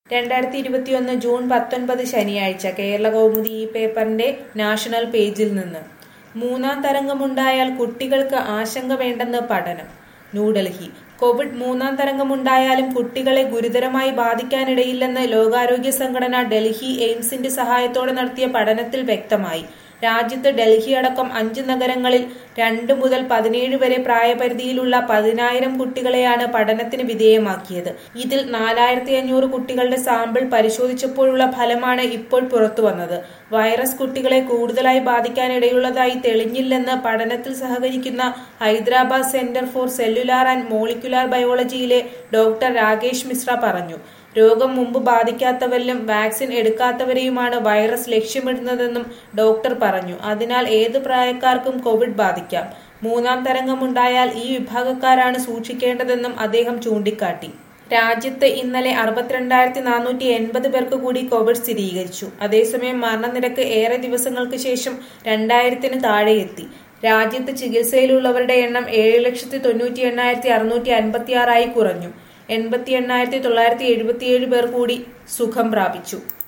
രണ്ടായിരത്തി ഇരുപത്തിയൊന്ന് ജൂൺ പത്തൊൻപത് ശനിയാഴ്ച കേരള കൗമുദി ഈ പേപ്പറിന്റെ നാഷണൽ പേജിൽ നിന്ന് മൂന്നാം തരംഗമുണ്ടായാൽ കുട്ടികൾക്ക് ആശങ്ക വേണ്ടെന്ന് പഠനം ന്യൂഡൽഹി കോവിഡ് മൂന്നാം തരംഗമുണ്ടായാലും കുട്ടികളെ ഗുരുതരമായി ബാധിക്കാനിടയില്ലെന്ന് ലോകാരോഗ്യ സംഘടന ഡൽഹി എയിംസിന്റെ സഹായത്തോടെ നടത്തിയ പഠനത്തിൽ വ്യക്തമായി രാജ്യത്ത് ഡൽഹി അടക്കം അഞ്ച് നഗരങ്ങളിൽ രണ്ട് മുതൽ പതിനേഴ് വരെ പ്രായപരിധിയിലുള്ള പതിനായിരം കുട്ടികളെയാണ് പഠനത്തിന് വിധേയമാക്കിയത് ഇതിൽ നാലായിരത്തി അഞ്ഞൂറ് കുട്ടികളുടെ സാമ്പിൾ പരിശോധിച്ചപ്പോഴുള്ള ഫലമാണ് ഇപ്പോൾ പുറത്തുവന്നത് വൈറസ് കുട്ടികളെ കൂടുതലായി ബാധിക്കാനിടയുള്ളതായി തെളിഞ്ഞില്ലെന്ന് പഠനത്തിൽ സഹകരിക്കുന്ന Hyderabad centre for cellular and molecular ബയോളജിയിലെ ഡോക്ടർ രാകേഷ് മിശ്ര പറഞ്ഞു രോഗം മുമ്പ് ബാധിക്കാത്തവരിലും വാക്സിൻ എടുക്കാത്തവരെയുമാണ് വൈറസ് ലക്ഷ്യമിടുന്നതെന്നും ഡോക്ടർ പറഞ്ഞു അതിനാൽ ഏത് പ്രായക്കാർക്കും കോവിഡ് ബാധിക്കാം മൂന്നാം തരംഗമുണ്ടായാൽ ഈ വിഭാഗക്കാരാണ് സൂക്ഷിക്കേണ്ടതെന്നും അദ്ദേഹം ചൂണ്ടിക്കാട്ടി രാജ്യത്ത് ഇന്നലെ അറുപത്തിരണ്ടായിരത്തി നാനൂറ്റി എൺപത് പേർക്ക് കൂടി കോവിഡ് സ്ഥിരീകരിച്ചു അതേസമയം മരണനിരക്ക് ഏറെ ദിവസങ്ങൾക്ക് ശേഷം രണ്ടായിരത്തിന് താഴെയെത്തി രാജ്യത്ത് ചികിത്സയിലുള്ളവരുടെ എണ്ണം ഏഴ് ലക്ഷത്തി തൊണ്ണൂറ്റി എണ്ണായിരത്തി അറുന്നൂറ്റി അൻപത്തി ആറായി കുറഞ്ഞു എൺപത്തി എണ്ണായിരത്തി തൊള്ളായിരത്തി എഴുപത്തിയേഴ് പേർ കൂടി സുഖം പ്രാപിച്ചു